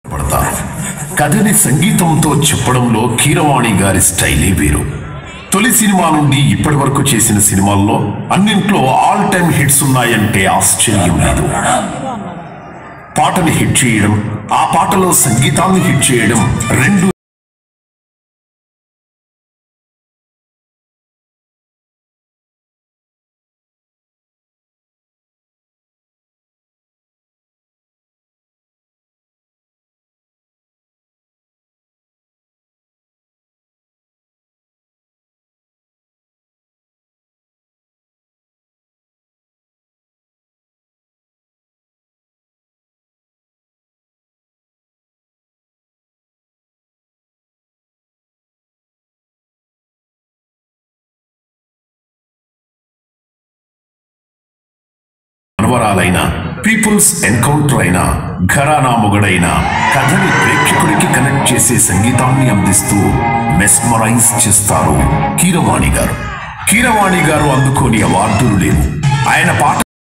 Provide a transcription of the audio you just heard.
పడతారు కథని సంగీతంతో చెప్పడంలో కీరవాణి గారి స్టైలే వేరు తొలి సినిమా నుండి ఇప్పటి వరకు చేసిన సినిమాల్లో అన్నింట్లో ఆల్ టైమ్ హిట్స్ ఉన్నాయంటే ఆశ్చర్యం లేదు పాటని హిట్ చేయడం ఆ పాటలో సంగీతాన్ని హిట్ చేయడం రెండు మనవరాలైన పీపుల్స్ ఎన్కౌంటర్ అయిన ఘరానా మొగడైన కథని ప్రేక్షకుడికి కనెక్ట్ చేసే సంగీతాన్ని అందిస్తూ మెస్మరైజ్ చేస్తారు కీరవాణి గారు కీరవాణి గారు అందుకోని అవార్డులు లేవు ఆయన పాట